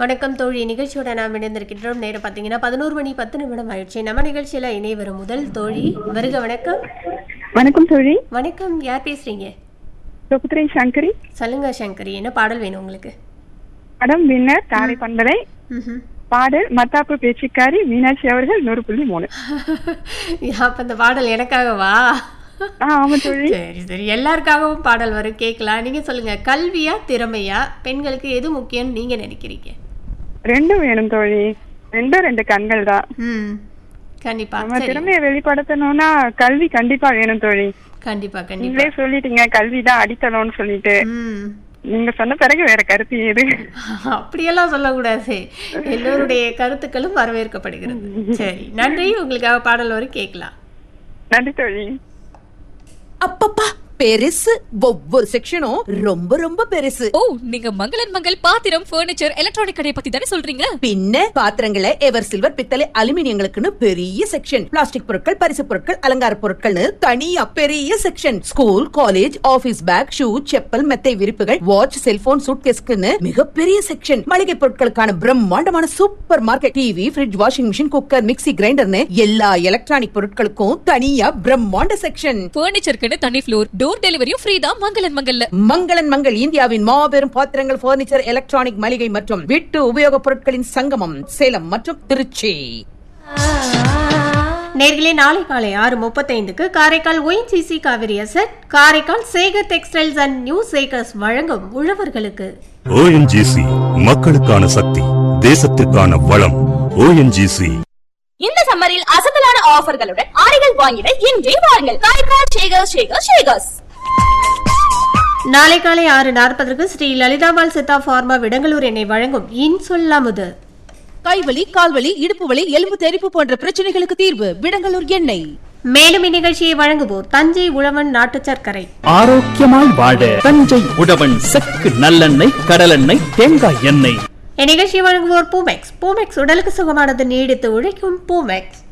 வணக்கம் தோழி நிகழ்ச்சியோட நாம் இணைந்திருக்கின்றோம் நேரம் பார்த்தீங்கன்னா பதினோரு மணி பத்து நிமிடம் ஆயிடுச்சு நம்ம நிகழ்ச்சியில இணை வரும் முதல் தோழி வருக வணக்கம் வணக்கம் தோழி வணக்கம் யார் பேசுறீங்க சொகுத்திரை சங்கரி சொல்லுங்க சங்கரி என்ன பாடல் வேணும் உங்களுக்கு படம் வின்னர் தாரை பண்பலை ம்ஹும். பாடல் மத்தாப்பு பேச்சுக்காரி மீனாட்சி அவர்கள் நூறு புள்ளி மூணு அப்ப இந்த பாடல் எனக்காகவா ஆ ஆமா தோழி சரி சரி எல்லாருக்காகவும் பாடல் வரும் கேட்கலாம் நீங்க சொல்லுங்க கல்வியா திறமையா பெண்களுக்கு எது முக்கியம்னு நீங்க நினைக்கிறீங்க ரெண்டும் வேணும் தோழி ரெண்டும் ரெண்டு கண்கள் தான் ம் கண்டிப்பா நம்ம சரி திறமையை வெளிப்படுத்தணும்னா கல்வி கண்டிப்பா வேணும் தோழி கண்டிப்பா கண்டிப்பா நீங்களே சொல்லிட்டீங்க கல்வி தான் அடித்தளம்னு சொல்லிட்டு ம் நீங்க சொன்ன பிறகு வேற கருத்து ஏது அப்படியெல்லாம் சொல்லக்கூடாது எல்லோருடைய கருத்துக்களும் வரவேற்கப்படுகிறது சரி நன்றி உங்களுக்காக பாடல் வரும் கேட்கலாம் நன்றி தோழி அப்பப்பா பெருசு ஒவ்வொரு செக்ஷனும் ரொம்ப ரொம்ப பெருசு ஓ நீங்க மங்களன் மங்கள் பாத்திரம் ஃபர்னிச்சர் எலக்ட்ரானிக் கடையை பத்தி தானே சொல்றீங்க பின்ன பாத்திரங்களை எவர் சில்வர் பித்தளை அலுமினியங்களுக்குன்னு பெரிய செக்ஷன் பிளாஸ்டிக் பொருட்கள் பரிசு பொருட்கள் அலங்கார பொருட்கள்னு தனியா பெரிய section school college office bag shoe chappal மெத்தை விரிப்புகள் வாட்ச் செல்போன் சூட்கேஸ்க்குன்னு மிகப்பெரிய செக்ஷன் மளிகை பொருட்களுக்கான பிரம்மாண்டமான super market TV fridge washing machine cooker mixie கிரைண்டர்னு எல்லா எலக்ட்ரானிக் பொருட்களுக்கும் தனியா பிரம்மாண்ட செக்ஷன் ஃபர்னிச்சருக்குன்னு தனி ஃப்ளோர் டோர் டெலிவரியும் ஃப்ரீ தான் மங்களன் மங்கல்ல மங்களன் மங்கள் இந்தியாவின் மாபெரும் பாத்திரங்கள் பர்னிச்சர் எலக்ட்ரானிக் மளிகை மற்றும் வீட்டு உபயோகப் பொருட்களின் சங்கமம் சேலம் மற்றும் திருச்சி நேர்களே நாளை காலை ஆறு முப்பத்தைந்துக்கு காரைக்கால் ஒயின்சிசி காவிரி அசட் Karaikal Sekar textiles and new Sekars வழங்கும் உழவர்களுக்கு ஓஎன்ஜிசி மக்களுக்கான சக்தி தேசத்திற்கான வளம் ஓஎன்ஜிசி இந்த சம்மரில் அசத்தலான ஆஃபர்களுடன் ஆடைகள் வாங்கிட இன்றே வாருங்கள் காரைக்கால் ஷேகர் ஷேகர் ஷேகர்ஸ் நாளை காலை ஆறு நாற்பதற்கு ஸ்ரீ லலிதாபால் சித்தா ஃபார்மா விடங்களூர் எண்ணெய் வழங்கும் இன்சொல்லாமுது கைவலி கால்வலி இடுப்பு வலி எலும்பு தெறிப்பு போன்ற பிரச்சனைகளுக்கு தீர்வு விடங்கலூர் எண்ணெய் மேலும் இந்நிகழ்ச்சியை வழங்குவோர் தஞ்சை உழவன் நாட்டு சர்க்கரை ஆரோக்கியமாய் வாழ தஞ்சை உழவன் செக்கு நல்லெண்ணெய் கடலெண்ணெய் தேங்காய் எண்ணெய் இந்நிகழ்ச்சியை வழங்குவோர் பூமெக்ஸ் பூமெக்ஸ் உடலுக்கு சுகமானது நீடித்து உழைக்கும் பூமெக்ஸ்